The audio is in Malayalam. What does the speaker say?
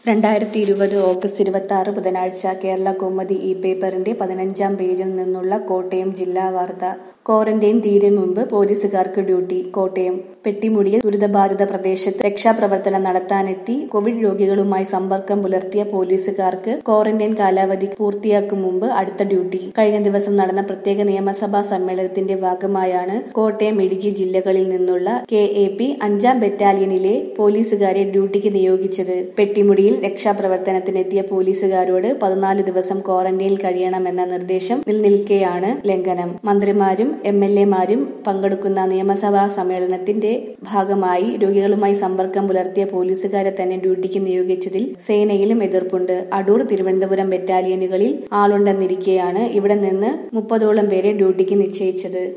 രണ്ടായിരത്തി ഇരുപത് ഓഗസ്റ്റ് ഇരുപത്തി ആറ് ബുധനാഴ്ച കേരള കൗമുദി ഇ പേപ്പറിന്റെ പതിനഞ്ചാം പേജിൽ നിന്നുള്ള കോട്ടയം ജില്ലാ വാർത്ത ക്വാറന്റൈൻ തീരും മുമ്പ് പോലീസുകാർക്ക് ഡ്യൂട്ടി കോട്ടയം പെട്ടിമുടിയിൽ ദുരിതബാധിത പ്രദേശത്ത് രക്ഷാപ്രവർത്തനം നടത്താനെത്തി കോവിഡ് രോഗികളുമായി സമ്പർക്കം പുലർത്തിയ പോലീസുകാർക്ക് ക്വാറന്റൈൻ കാലാവധി പൂർത്തിയാക്കും മുമ്പ് അടുത്ത ഡ്യൂട്ടി കഴിഞ്ഞ ദിവസം നടന്ന പ്രത്യേക നിയമസഭാ സമ്മേളനത്തിന്റെ ഭാഗമായാണ് കോട്ടയം ഇടുക്കി ജില്ലകളിൽ നിന്നുള്ള കെ എ പി അഞ്ചാം ബറ്റാലിയനിലെ പോലീസുകാരെ ഡ്യൂട്ടിക്ക് നിയോഗിച്ചത് പെട്ടിമുടിയിൽ രക്ഷാപ്രവർത്തനത്തിനെത്തിയ പോലീസുകാരോട് പതിനാല് ദിവസം ക്വാറന്റൈനിൽ കഴിയണമെന്ന നിർദ്ദേശം നിലനിൽക്കെയാണ് ലംഘനം മന്ത്രിമാരും എം എൽ എമാരും പങ്കെടുക്കുന്ന നിയമസഭാ സമ്മേളനത്തിന്റെ ഭാഗമായി രോഗികളുമായി സമ്പർക്കം പുലർത്തിയ പോലീസുകാരെ തന്നെ ഡ്യൂട്ടിക്ക് നിയോഗിച്ചതിൽ സേനയിലും എതിർപ്പുണ്ട് അടൂർ തിരുവനന്തപുരം ബറ്റാലിയനുകളിൽ ആളുണ്ടെന്നിരിക്കെയാണ് ഇവിടെ നിന്ന് മുപ്പതോളം പേരെ ഡ്യൂട്ടിക്ക് നിശ്ചയിച്ചത്